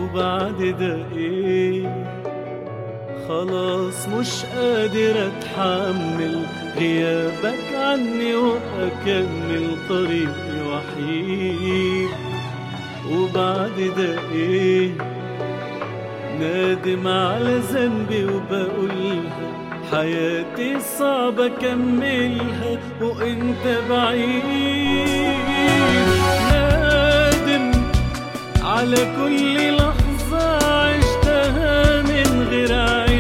وبعد ده ايه خلاص مش قادر اتحمل غيابك عني واكمل طريقي وحيد وبعد ده ايه نادم على ذنبي وبقولها حياتي صعبة أكملها وانت بعيد نادم على كل لحظة عشتها من غير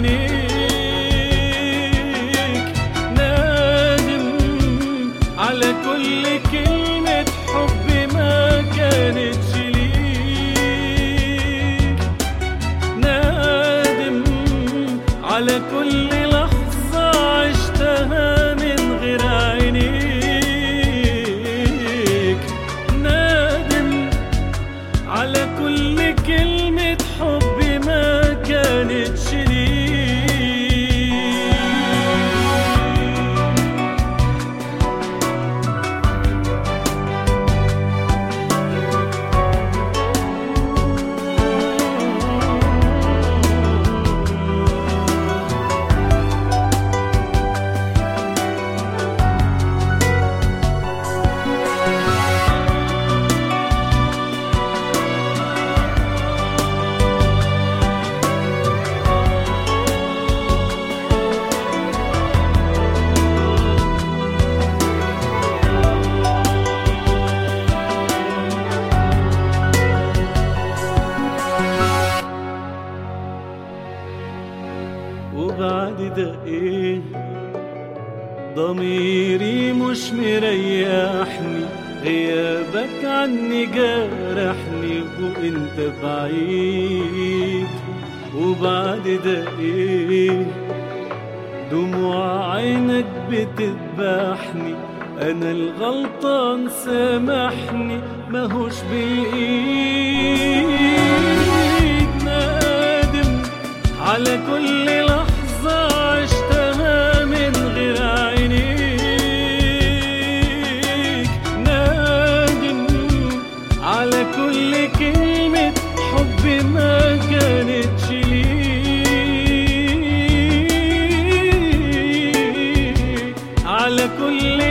عينيك نادم على كل كلمة حب ما كانتش ليك نادم على كل لحظة عشتها من غير عينيك نادم على كل كلمة حب ما كانتش ليك وبعد ده ايه ضميري مش مريحني غيابك عني جرحني وانت بعيد وبعد ده ايه دموع عينك بتذبحني انا الغلطان سامحني ماهوش بالايد نادم على كل لحظة عشتها من غير عينيك نادم على كل كلمة حب ما كانتش ليك على كل